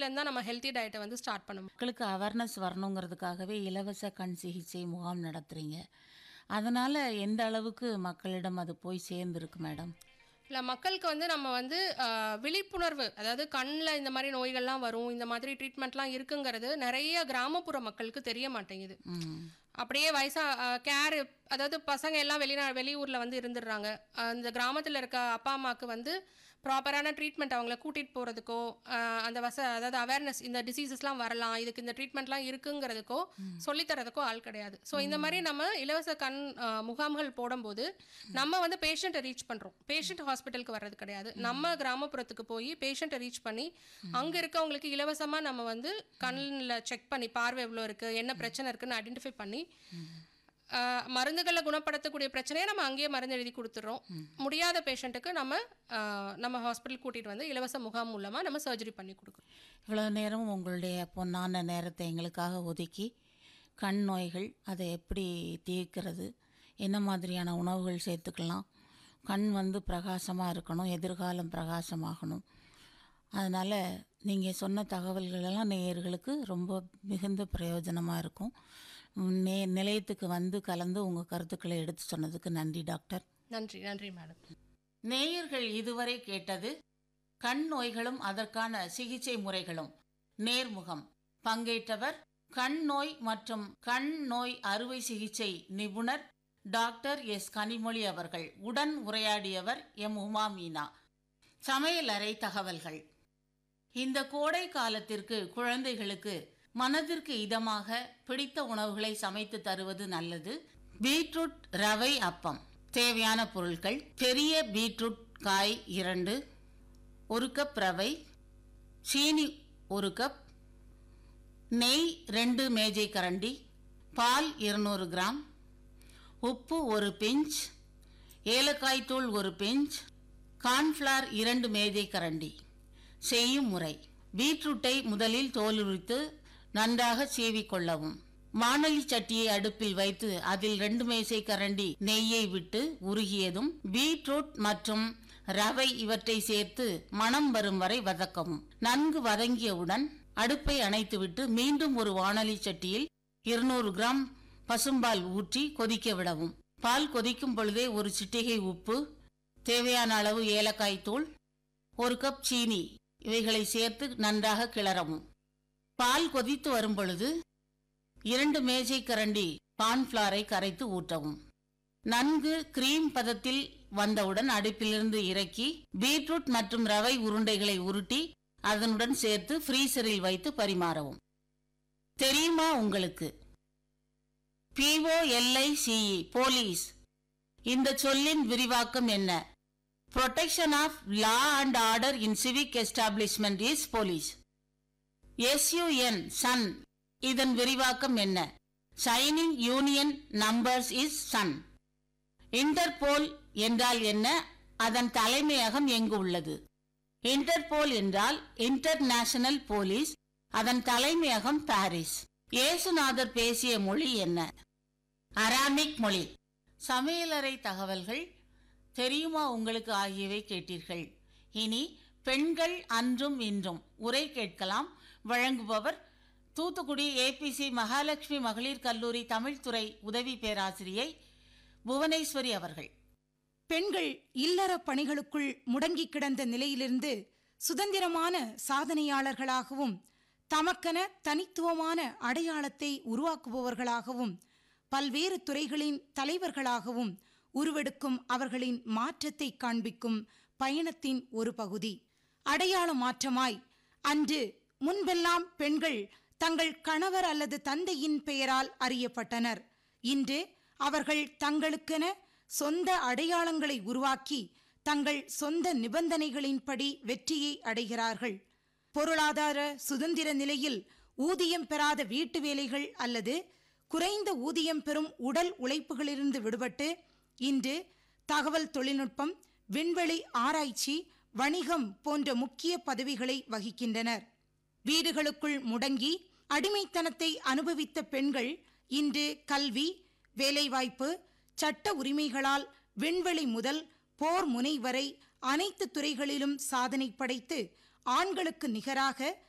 இருந்து தான் நம்ம ஹெல்த்தி டயட்டை வந்து ஸ்டார்ட் பண்ணணும் மக்களுக்கு அவேர்னஸ் வரணுங்கிறதுக்காகவே இலவச கண் சிகிச்சை முகாம் நடத்துறீங்க அதனால எந்த அளவுக்கு மக்களிடம் அது போய் சேர்ந்துருக்கு மேடம் இல்லை மக்களுக்கு வந்து நம்ம வந்து ஆஹ், விழிப்புணர்வு அதாவது கண்ணில் இந்த மாதிரி நோய்கள்லாம் வரும் இந்த மாதிரி ட்ரீட்மெண்ட்லாம் இருக்குங்கிறது நிறைய கிராமப்புற மக்களுக்கு தெரிய மாட்டேங்குது ம் அப்படியே வயசா கேர் அதாவது பசங்க எல்லாம் வெளிநா வெளியூரில் வந்து இருந்துடுறாங்க அந்த கிராமத்தில் இருக்க அப்பா அம்மாவுக்கு வந்து ப்ராப்பரான ட்ரீட்மெண்ட் அவங்கள கூட்டிகிட்டு போகிறதுக்கோ அந்த வச அதாவது அவேர்னஸ் இந்த டிசீசஸ்லாம் வரலாம் இதுக்கு இந்த ட்ரீட்மெண்ட்லாம் இருக்குங்கிறதுக்கோ சொல்லித்தரதுக்கோ ஆள் கிடையாது ஸோ இந்த மாதிரி நம்ம இலவச கண் ஆஹ், முகாம்கள் போடும்போது நம்ம வந்து பேஷண்ட்டை ரீச் பண்ணுறோம் பேஷண்ட் ஹாஸ்பிட்டலுக்கு வர்றது கிடையாது நம்ம கிராமப்புறத்துக்கு போய் பேஷண்ட்டை ரீச் பண்ணி அங்கே இருக்கவங்களுக்கு இலவசமாக நம்ம வந்து கண்ணில் செக் பண்ணி பார்வை எவ்வளோ இருக்குது என்ன பிரச்சனை இருக்குன்னு ஐடென்டிஃபை பண்ணி ஆஹ், மருந்துகளை குணப்படுத்தக்கூடிய பிரச்சனையை நம்ம அங்கேயே மருந்து எழுதி கொடுத்துட்றோம் முடியாத பேஷண்ட்டுக்கு நம்ம ஆஹ், நம்ம ஹாஸ்பிட்டல் கூட்டிகிட்டு வந்து இலவச முகாம் மூலமாக நம்ம சர்ஜரி பண்ணி கொடுக்குறோம் இவ்வளோ நேரம் உங்களுடைய பொன்னான நேரத்தை எங்களுக்காக ஒதுக்கி கண் நோய்கள் அதை எப்படி தீர்க்கிறது என்ன மாதிரியான உணவுகள் சேர்த்துக்கலாம் கண் வந்து பிரகாசமாக இருக்கணும் எதிர்காலம் பிரகாசமாகணும் அதனால் நீங்கள் சொன்ன தகவல்களெல்லாம் நேயர்களுக்கு ரொம்ப மிகுந்த பிரயோஜனமாக இருக்கும் உம், நே நிலையத்துக்கு வந்து கலந்து உங்கள் கருத்துக்களை எடுத்து சொன்னதுக்கு நன்றி டாக்டர் நன்றி நன்றி மேடம் நேயர்கள் இதுவரை கேட்டது கண் நோய்களும் அதற்கான சிகிச்சை முறைகளும் நேர்முகம் பங்கேற்றவர் கண் நோய் மற்றும் கண் நோய் அறுவை சிகிச்சை நிபுணர் டாக்டர் எஸ் கனிமொழி அவர்கள் உடன் உரையாடியவர் எம் உமா மீனா சமையலறை தகவல்கள் இந்த கோடை காலத்திற்கு குழந்தைகளுக்கு மனதிற்கு இதமாக பிடித்த உணவுகளை சமைத்து தருவது நல்லது பீட்ரூட் ரவை அப்பம் தேவையான பொருட்கள் பெரிய பீட்ரூட் காய் இரண்டு ஒரு கப் ரவை சீனி ஒரு கப் நெய் ரெண்டு மேஜை கரண்டி பால் இருநூறு கிராம் உப்பு ஒரு பிஞ்ச் ஏலக்காய் தூள் ஒரு பிஞ்ச் கார்ன்ஃப்ளவர் இரண்டு மேஜை கரண்டி செய்யும் முறை பீட்ரூட்டை முதலில் தோலுரித்து நன்றாக சீவிக்கொள்ளவும் வானொலி சட்டியை அடுப்பில் வைத்து அதில் ரெண்டு மேசை கரண்டி நெய்யை விட்டு உருகியதும் பீட்ரூட் மற்றும் ரவை இவற்றை சேர்த்து மணம் வரும் வரை வதக்கவும் நன்கு வதங்கியவுடன் அடுப்பை அணைத்துவிட்டு மீண்டும் ஒரு வானொலி சட்டியில் இருநூறு கிராம் பசும்பால் ஊற்றி கொதிக்க விடவும் பால் கொதிக்கும் பொழுதே ஒரு சிட்டிகை உப்பு தேவையான அளவு ஏலக்காய் தூள் ஒரு கப் சீனி இவைகளை சேர்த்து நன்றாக கிளறவும் பால் கொதித்து வரும் பொழுது இரண்டு மேஜை கரண்டி கார்ன்ஃப்ளாரை கரைத்து ஊற்றவும் நன்கு கிரீம் பதத்தில் வந்தவுடன் அடுப்பிலிருந்து இறக்கி பீட்ரூட் மற்றும் ரவை உருண்டைகளை உருட்டி அதனுடன் சேர்த்து ஃப்ரீசரில் வைத்து பரிமாறவும் தெரியுமா உங்களுக்கு பிஓஎல்ஐசிஇ போலீஸ் இந்த சொல்லின் விரிவாக்கம் என்ன protection of law and order in civic establishment is police SUN sun இதன் விரிவாக்கம் என்ன shining union numbers is sun interpol என்றால் என்ன அதன் தலைமையகம் எங்கு உள்ளது இன்டர்போல் என்றால் இன்டர்நேஷனல் போலீஸ் அதன் தலைமையகம் பாரிஸ் இயேசுநாதர் பேசிய மொழி என்ன அராமிக் மொழி சமையலறை தகவல்கள் தெரியுமா உங்களுக்கு ஆகியவை கேட்டீர்கள் இனி பெண்கள் அன்றும் இன்றும் உரை கேட்கலாம் வழங்குபவர் தூத்துக்குடி ஏபிசி மகாலட்சுமி மகளிர் கல்லூரி தமிழ்துறை உதவி பேராசிரியை புவனேஸ்வரி அவர்கள் பெண்கள் இல்லற பணிகளுக்குள் முடங்கி கிடந்த நிலையிலிருந்து சுதந்திரமான சாதனையாளர்களாகவும் தமக்கென தனித்துவமான அடையாளத்தை உருவாக்குபவர்களாகவும் பல்வேறு துறைகளின் தலைவர்களாகவும் உருவெடுக்கும் அவர்களின் மாற்றத்தை காண்பிக்கும் பயணத்தின் ஒரு பகுதி அடையாள மாற்றமாய் அன்று முன்பெல்லாம் பெண்கள் தங்கள் கணவர் அல்லது தந்தையின் பெயரால் அறியப்பட்டனர் இன்று அவர்கள் தங்களுக்கென சொந்த அடையாளங்களை உருவாக்கி தங்கள் சொந்த நிபந்தனைகளின்படி வெற்றியை அடைகிறார்கள் பொருளாதார சுதந்திர நிலையில் ஊதியம் பெறாத வீட்டு வேலைகள் அல்லது குறைந்த ஊதியம் பெறும் உடல் உழைப்புகளிலிருந்து விடுபட்டு இன்று தகவல் தொழில்நுட்பம் விண்வெளி ஆராய்ச்சி வணிகம் போன்ற முக்கிய பதவிகளை வகிக்கின்றனர் வீடுகளுக்குள் முடங்கி அடிமைத்தனத்தை அனுபவித்த பெண்கள் இன்று கல்வி வேலைவாய்ப்பு சட்ட உரிமைகளால் விண்வெளி முதல் போர் முனை வரை அனைத்து துறைகளிலும் சாதனை படைத்து ஆண்களுக்கு நிகராக